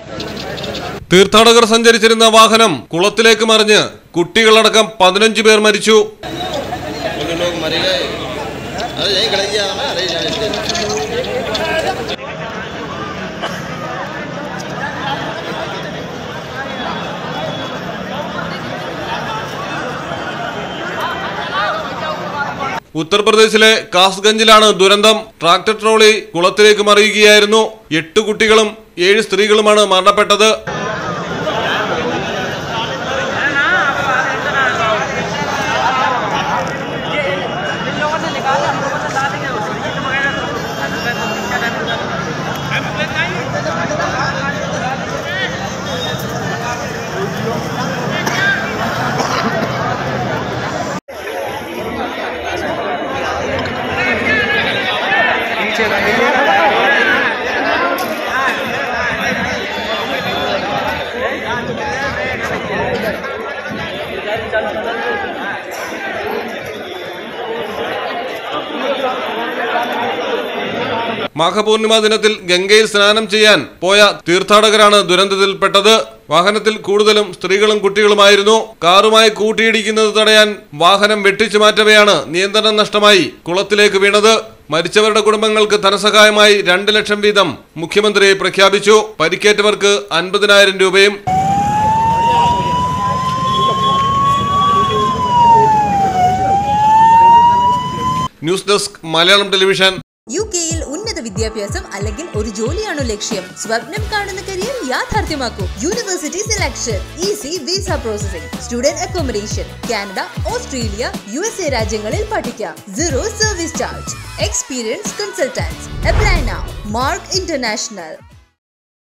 തീർത്ഥാടകർ സഞ്ചരിച്ചിരുന്ന വാഹനം കുളത്തിലേക്ക് മറിഞ്ഞ് കുട്ടികളടക്കം പതിനഞ്ച് പേർ മരിച്ചു जो लोग मरे गए अरे यही गड़ैया में अरे जाने से ഉത്തർപ്രദേശിലെ കാസ്ഗഞ്ചിലാണ് ദുരന്തം ട്രാക്ടർ ട്രോളി കുളത്തിലേക്ക് മറിയുകയായിരുന്നു എട്ട് കുട്ടികളും ഏഴ് സ്ത്രീകളുമാണ് മരണപ്പെട്ടത് മാഘപൂർണിമ ദിനത്തിൽ ഗംഗയിൽ സ്നാനം ചെയ്യാൻ പോയ തീർത്ഥാടകരാണ് ദുരന്തത്തിൽപ്പെട്ടത് വാഹനത്തിൽ കൂടുതലും സ്ത്രീകളും കുട്ടികളുമായിരുന്നു കാറുമായി കൂട്ടിയിടിക്കുന്നത് തടയാൻ വാഹനം വെട്ടിച്ചു മാറ്റവെയാണ് നിയന്ത്രണം നഷ്ടമായി കുളത്തിലേക്ക് വീണത് മരിച്ചവരുടെ കുടുംബങ്ങൾക്ക് ധനസഹായമായി രണ്ട് ലക്ഷം വീതം മുഖ്യമന്ത്രി പ്രഖ്യാപിച്ചു പരിക്കേറ്റവർക്ക് അൻപതിനായിരം രൂപയും ന്യൂസ് ഡെസ്ക് മലയാളം ടെലിവിഷൻ യു കെയിൽ ഉന്നത വിദ്യാഭ്യാസം അല്ലെങ്കിൽ ഒരു ജോലിയാണോ ലക്ഷ്യം സ്വപ്നം കാണുന്ന കരിയർ യാഥാർത്ഥ്യമാക്കൂ university selection easy visa processing student accommodation Canada Australia U S A രാജ്യങ്ങളിൽ പഠിക്കാം zero service charge experience consultants apply now Mark international